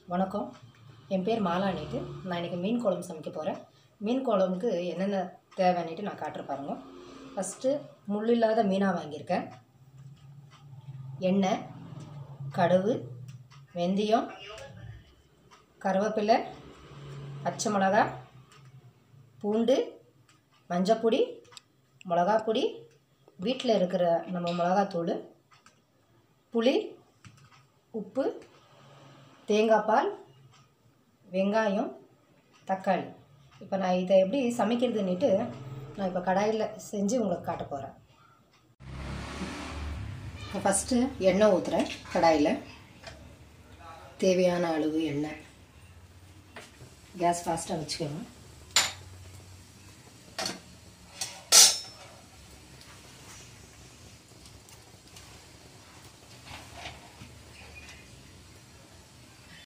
வணக்கம் என் பேர் மாலானிட்டு நான் இன்றைக்கி மீன் குழம்பு சமைக்க போகிறேன் மீன் குழம்புக்கு என்னென்ன தேவைன்னுட்டு நான் காட்டுற பாருங்க ஃபஸ்ட்டு முள் இல்லாத மீனாக வாங்கியிருக்கேன் எண்ணெய் கடுகு வெந்தயம் கருவேப்பிலை பச்சை மிளகாய் பூண்டு மஞ்சப்பொடி மிளகாப்பொடி வீட்டில் இருக்கிற நம்ம மிளகாத்தூள் புளி உப்பு தேங்காய் பால் வெங்காயம் தக்காளி இப்போ நான் இதை எப்படி சமைக்கிறதுன்னுட்டு நான் இப்போ கடாயில் செஞ்சு உங்களுக்கு காட்ட போகிறேன் இப்போ ஃபஸ்ட்டு எண்ணெய் ஊற்றுறேன் கடாயில் தேவையான அளவு எண்ணெய் கேஸ் ஃபாஸ்ட்டாக வச்சுக்கோங்க